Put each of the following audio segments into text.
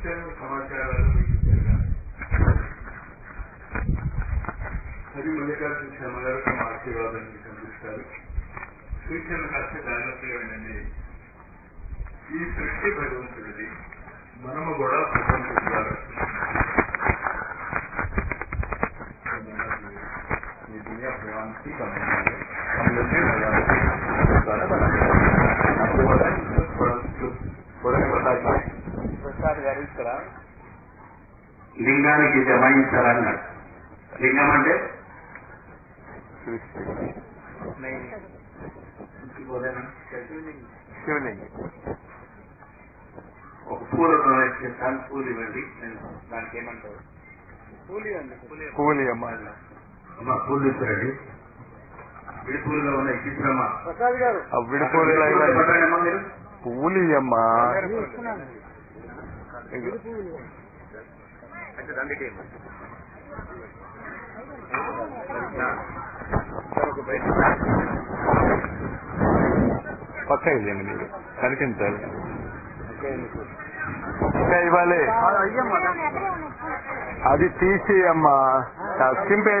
కొంచెం సమాచారాలు మీకు ఇచ్చారు కానీ అది మల్లికార్జున శర్మ గారు తమ ఆశీర్వాదం మీకు అందిస్తారు సూచనలు కాస్త జాగ్రత్తగా వినండి ఈ సృష్టి భగవంతుడిది మనము కూడా భగవంతుడి ద్వారా ये दुनिया भगवान की बनाई है हम लोग भी भगवान की द्वारा बनाए हैं। आपको पता है थोड़ा थोड़ा बता पाए ప్రసాద్ గారు ఇక్కడ లింగానికి జమాయించాలన్నారు లింగం అంటే శివలింగి ఒక పూల చేస్తాను పూలు ఇవ్వండి నేను దానికి ఏమంటారు కూలి అండి కూలి అమ్మ అమ్మా పూలు ఇస్తారండి విడిపూలుగా ఉన్నాయి చిత్రమా ప్రసాద్ గారు ఆ విడిపోలి పట్టండమ్మా మీరు పూలి అమ్మ పక్క ఇవ్వండి మీరు కనిపించాలి ఇంకా ఇవ్వాలి అది తీసి అమ్మా చింపే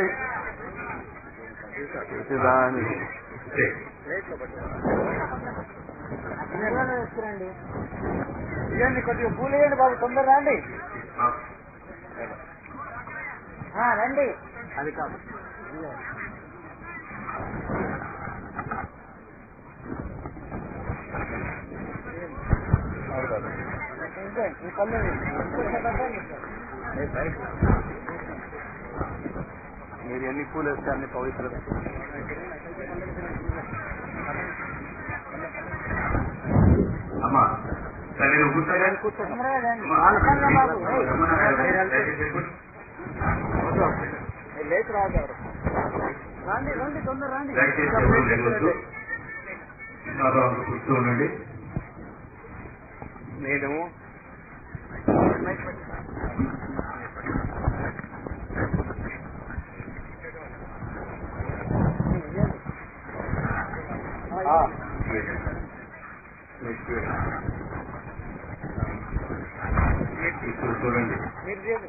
దాని ఇవ్వండి కొద్దిగా పూలు ఇవ్వండి బాబు తొందర రండి ఆ, రండి అది కాదు ఇంకే, ఈ పళ్ళు మీరు ఎన్ని పూలు వేస్తే అన్ని పవిత్రత అమ్మా సరే నువ్వు కూర్చోగా తొందరగా రండి అమ్మా, ఆలస్యంగా బాబు ఏయ్. రమ్మన్నా కదా, దయచేసి కూర్చో. ఏ, లేచి రాదు ఎవరు. రండి రండి తొందర రండి దయచేసి ఎవరు లేవద్దు సాధారణ కూర్చో ఉండండి నేను ఇప్పుడు చూడండి మీరు చేయండి.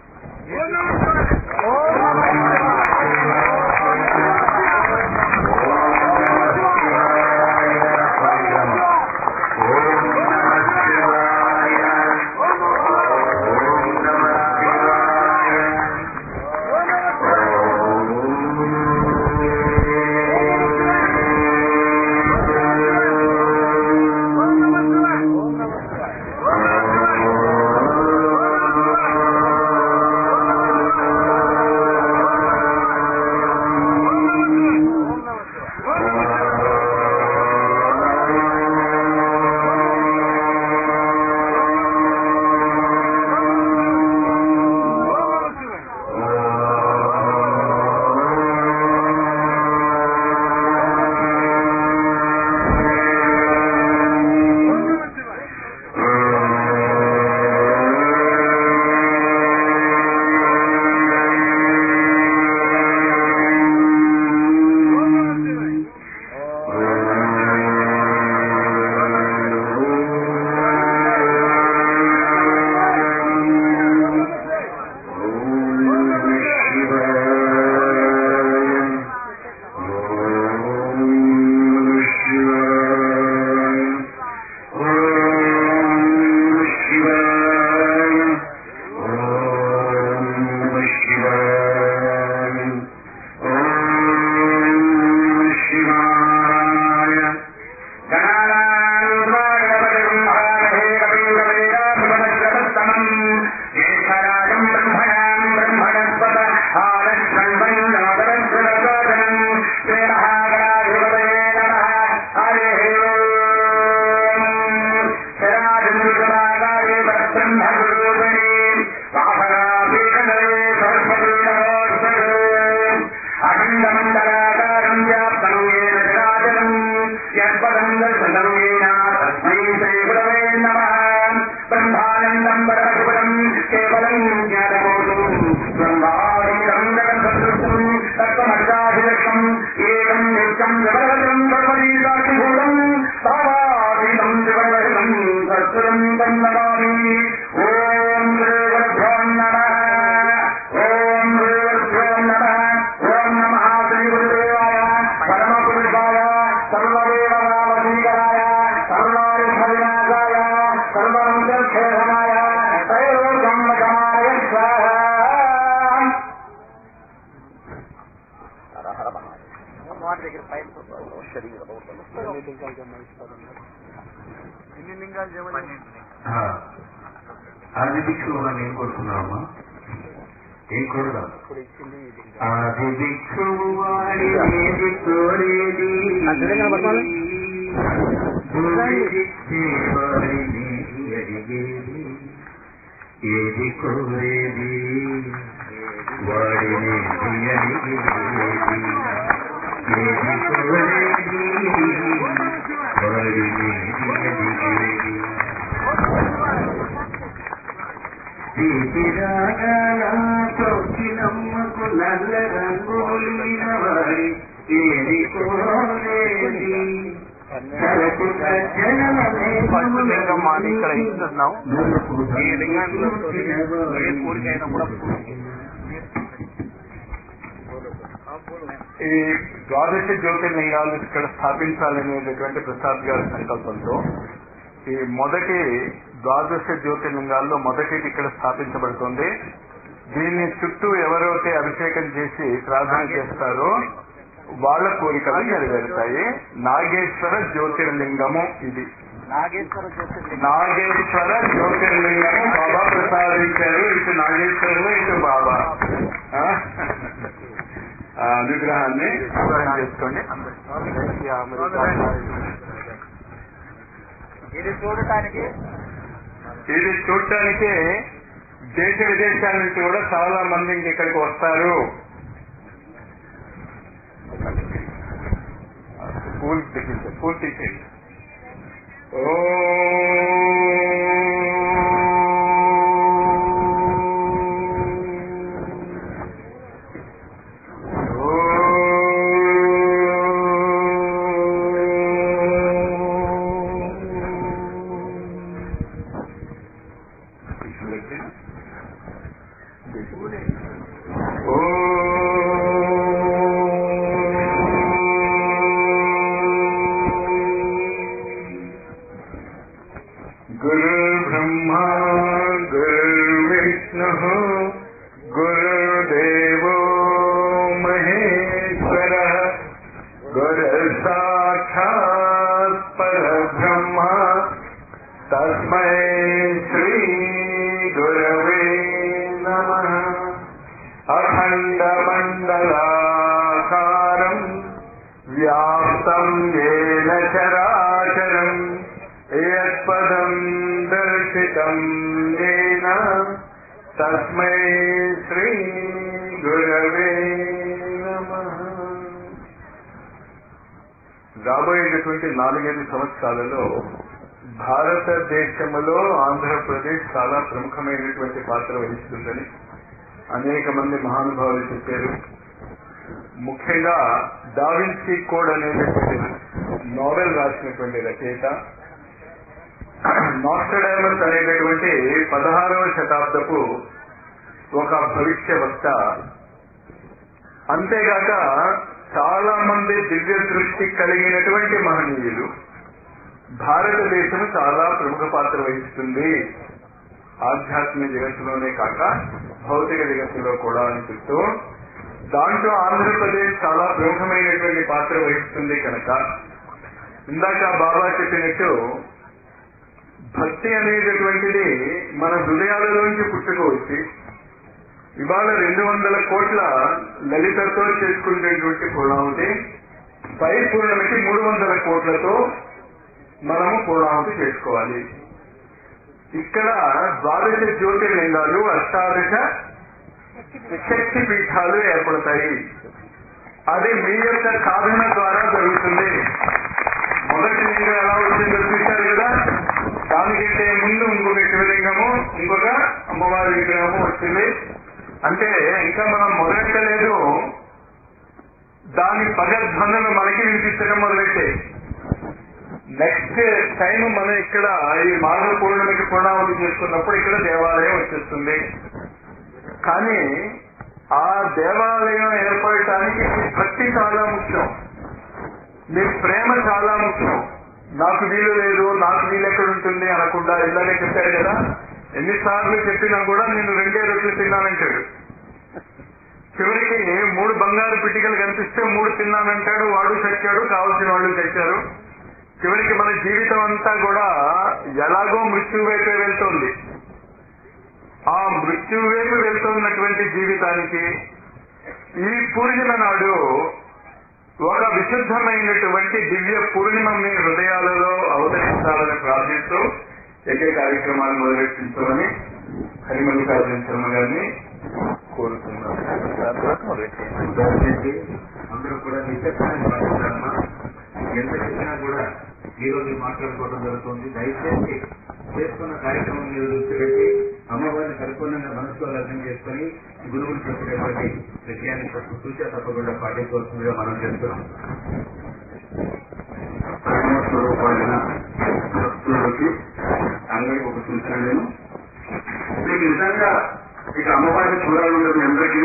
అఖండమండలాకారం వ్యాప్తం ఏన చరాచరం యత్పదం దర్శనం ఏన తస్మై శ్రీ గురవే నమః బ్రహ్మానందం పరమశుభం కేవలం జ్ఞానబోధం బ్రహ్మానందం జగద్సృష్టం తత్వమర్గాభిలక్షం ఏకం నిత్యం జగదం సర్వదీసాక్షిభూతం సావాదీతం జగదం సత్వరం తం నమామి ఓం దక్షేణాయ త్రయోర్గమనకమాయ స్వాహ ఎన్ని లింగాలు చేయమని అది భిక్షువు నేను కోరుకున్నామా ఏం కోరుదాం ఇప్పుడు ఇచ్చింది ఈ లింగం ఆది భిక్షువు వాడినేది కోరేది అంతేనా పద్మాలు? భూమికిచ్చే వాడిని అడిగేది ఏది కోరేది వాడిని అడిగేది ఏది కోరేది వాడిని అడిగేది చొక్కినమ్మకు నల్ల రంగులీన వారి ఏది కోరేది సరకు ఫస్ట్ లింగం అని ఇక్కడ ఇస్తున్నాం ఈ లింగాన్ని ఏ కోరిక అయినా కూడా ఈ ద్వాదశ జ్యోతిర్లింగాలు ఇక్కడ స్థాపించాలనేటటువంటి ప్రసాద్ గారి సంకల్పంతో ఈ మొదటి ద్వాదశ జ్యోతిర్లింగాల్లో మొదటిది ఇక్కడ స్థాపించబడుతుంది దీని చుట్టూ ఎవరైతే అభిషేకం చేసి ప్రార్థన చేస్తారో వాళ్ళ కోరికలు నెరవేరుతాయి నాగేశ్వర జ్యోతిర్లింగము ఇది నాగేశ్వర జ్యోతిర్లింగం నాగేశ్వర జ్యోతిర్లింగము బాబా ప్రసాదించారు ఇటు నాగేశ్వరుడు ఇటు బాబా ఆ? ఆ అనుగ్రహాన్ని స్మరణ చేసుకోండి ఇది చూడటానికి ఇది చూడటానికి దేశ విదేశాల నుంచి కూడా చాలా మంది ఇక్కడికి వస్తారు పూల్ తెచ్చింది పూల్ తీసేది గురు బ్రహ్మ గురుర్విష్ణు గురుదేవో మహేశ్వర గురు సాక్షాత్ పరబ్రహ్మ తస్మై శ్రీ గురవే నమ అఖండమండలాకారం వ్యాప్తం ఏన చరాచరం యత్పదం దర్శితం ఏన తస్మై శ్రీ గురవే నమః రాబోయేటటువంటి నాలుగైదు సంవత్సరాలలో భారతదేశంలో ఆంధ్రప్రదేశ్ చాలా ప్రముఖమైనటువంటి పాత్ర వహిస్తుందని అనేక మంది మహానుభావులు చెప్పారు ముఖ్యంగా డావిన్సీ కోడ్ అనేటటువంటి నోవెల్ రాసినటువంటి రచయిత నాస్టడామస్ అనేటటువంటి పదహారవ శతాబ్దపు ఒక భవిష్య వక్త అంతేగాక చాలా మంది దివ్య దృష్టి కలిగినటువంటి మహనీయులు భారతదేశం చాలా ప్రముఖ పాత్ర వహిస్తుంది ఆధ్యాత్మిక జగత్తులోనే కాక భౌతిక జగత్తులో కూడా అని చెప్తూ దాంట్లో ఆంధ్రప్రదేశ్ చాలా ప్రముఖమైనటువంటి పాత్ర వహిస్తుంది కనుక ఇందాక బాబా చెప్పినట్టు భక్తి అనేటటువంటిది మన హృదయాలలోంచి పుట్టుకోవచ్చు ఇవాళ రెండు వందల కోట్ల లలితతో చేసుకునేటువంటి పూర్ణాహుతి పై పూర్ణమికి మూడు వందల కోట్లతో మనము పూర్ణాహుతి చేసుకోవాలి ఇక్కడ ద్వాదశ జ్యోతిర్లింగాలు అష్టాదశ శక్తి పీఠాలు ఏర్పడతాయి అది మీ యొక్క సాధన ద్వారా జరుగుతుంది మొదటి లింగం ఎలా వచ్చిందో చూశారు కదా దానికంటే ముందు ఇంకొక శివలింగము ఇంకొక అమ్మవారి విగ్రహము వచ్చింది అంటే ఇంకా మనం మొదలెట్టలేదు దాని పగధ్వనులు మనకి వినిపించడం మొదలెట్టాయి నెక్స్ట్ టైం మనం ఇక్కడ ఈ మాఘ పూర్ణమికి పూర్ణావతి చేసుకున్నప్పుడు ఇక్కడ దేవాలయం వచ్చేస్తుంది కానీ ఆ దేవాలయం ఏర్పడటానికి మీ భక్తి చాలా ముఖ్యం మీ ప్రేమ చాలా ముఖ్యం నాకు వీలు లేదు నాకు వీలు ఎక్కడ ఉంటుంది అనకుండా ఇలాగే చెప్పాడు కదా ఎన్నిసార్లు చెప్పినా కూడా నేను రెండే రొట్టెలు తిన్నానంటాడు చివరికి మూడు బంగారు పిటికలు కనిపిస్తే మూడు తిన్నానంటాడు వాడు చచ్చాడు కావలసిన వాళ్ళు చచ్చారు చివరికి మన జీవితం అంతా కూడా ఎలాగో మృత్యు వైపే వెళ్తోంది ఆ మృత్యు వైపు వెళ్తున్నటువంటి జీవితానికి ఈ పూర్ణిమ నాడు ఒక విశుద్ధమైనటువంటి దివ్య పూర్ణిమ మీ హృదయాలలో అవతరించాలని ప్రార్థిస్తూ యజ్ఞ కార్యక్రమాలు మొదలెట్టించమని హరిమల్లికార్జున శర్మ గారిని కోరుతున్నాను దాని తర్వాత మొదలెట్టేయండి దయచేసి అందరూ కూడా నిశ్శబ్దంగా మాట్లాడాలమ్మా ఎంత చెప్పినా కూడా ఈ రోజు మాట్లాడుకోవడం జరుగుతుంది దయచేసి చేసుకున్న కార్యక్రమం మీద దృష్టి పెట్టి అమ్మవారిని పరిపూర్ణంగా మనసులో లగ్నం చేసుకుని గురువులు చెప్పినటువంటి విషయాన్ని తప్పు సూచన తప్పకుండా పాటించవలసిందిగా మనం చేస్తున్నాం స్వరూపాలైన భక్తులకి అందరికీ ఒక సూచన నేను మీకు నిజంగా ఇక అమ్మవారిని చూడాలన్నది మీ అందరికీ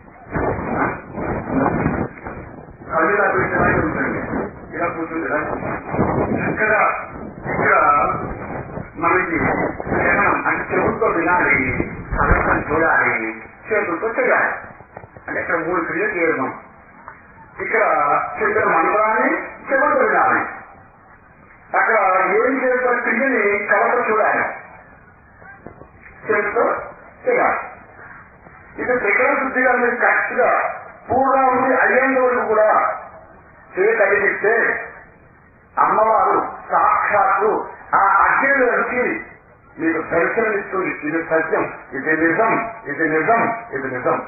కళ్ళు ఇలా పెట్టడానికి ఉంటుంది ఇలా కూర్చుంది కదా ఇక్కడ ఇక్కడ మనకి శ్రవణం అంటే చెవులతో వినాలి కళ్ళతో చూడాలి చేతులతో చేయాలి అంటే ఇక్కడ మూడు క్రియలు చేయడం ఇక్కడ చెప్పిన మంత్రాన్ని చెవులతో వినాలి అక్కడ ఏం చేసిన క్రియని కళ్ళతో చూడాలి చేతితో చేయాలి ఇది శిఖర శుద్ధిగా మీరు కరెక్ట్ గా పూర్ణావతి అయ్యేంత వరకు కూడా చేయగలిగితే అమ్మవారు సాక్షాత్తు ఆ అగ్ని నుంచి మీకు దర్శనమిస్తుంది ఇది సత్యం ఇది నిజం ఇది నిజం ఇది నిజం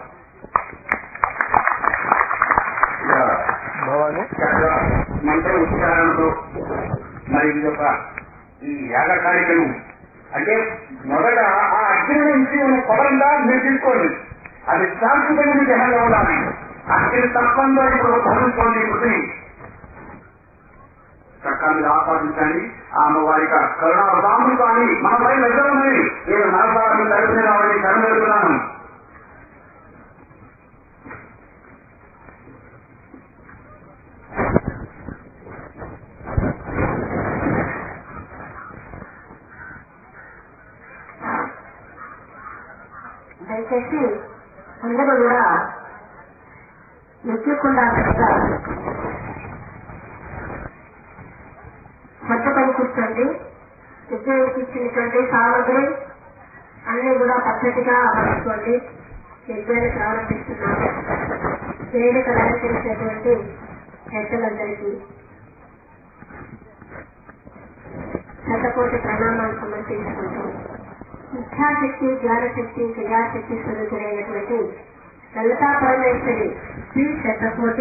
ఇక భవాని చక్కగా మంత్ర ఉచ్చారణతో మరి ఇది ఒక ఈ యాగ కార్యక్రమం అంటే మొదట ఆ అగ్ని నుంచి ఉన్న పొగంతా మీరు తీసుకోండి అది శాంతిమైన దేహంగా ఉండాలి అగ్ని తత్వంతో ఇప్పుడు భవించుకోండి పృథ్వీ చక్కగా మీరు ఆపాదించండి ఆ అమ్మవారి కరుణావతాములు కానీ మన పై నిజమని నేను మనసారి తరపున రావాలని కనుగొడుతున్నాను దయచేసి అందరూ కూడా ఎక్కకుండా చక్కగా పట్టుకొని కూర్చోండి యజ్ఞానికి ఇచ్చినటువంటి సామగ్రి అన్ని కూడా పద్ధతిగా అమర్చుకోండి యజ్ఞాన్ని ప్రారంభిస్తున్నాము వేదిక అలంకరించేటువంటి పెద్దలందరికీ శతకోటి ప్రణామాలు సమర్పించుకుంటూ ఇచ్ఛాశక్తి జ్ఞానశక్తి క్రియాశక్తి స్వరూపుడైనటువంటి లలితా పరమేశ్వరి శ్రీ శతకోటి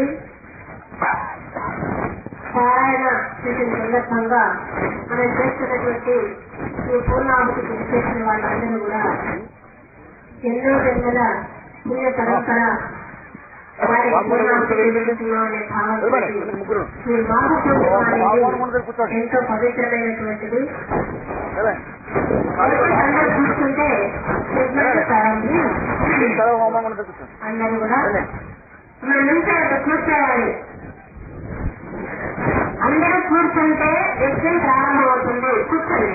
పారాయణ చేసిన సందర్భంగా మనం చేస్తున్నటువంటి ఈ పూర్ణాహుతి చేసిన వాళ్ళందరూ కూడా ఎన్నో జన్మల పుణ్య పరంపర వారి పూర్ణాహుతి చేస్తున్నాం అనే భావంతో ఈ మాఘ పూర్ణిమ అనేది ఎంతో పవిత్రమైనటువంటిది అందరూ కూర్చుంటే యజ్ఞాన్ని ప్రారంభి అందరూ కూడా మన నుంచి అక్కడ కూర్చోవాలి అందరూ కూర్చుంటే యజ్ఞం ప్రారంభమవుతుంది కూర్చోండి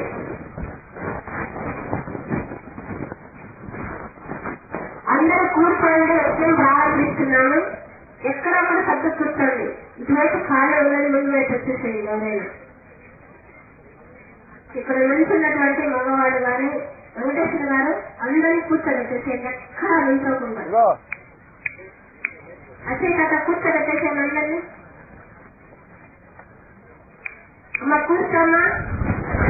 అందరూ కూర్చోండి యజ్ఞం ప్రారంభిస్తున్నాము ఎక్కడప్పుడు సర్దు కూర్చోండి ఇటువైపు ఖాళీ ఉన్నది ముందు వైపు వచ్చేసేయండి ఎవరైనా ఇక్కడ నిల్చున్నటువంటి మగవాడు గాని వెంకటేశ్వర గారు అందరినీ కూర్చోబెట్టేసేయండి ఎక్కడా నిల్చోకుండా అచ్చే కథ కూర్చోబెట్టేసేయండి అందరినీ అమ్మ కూర్చోమ్మా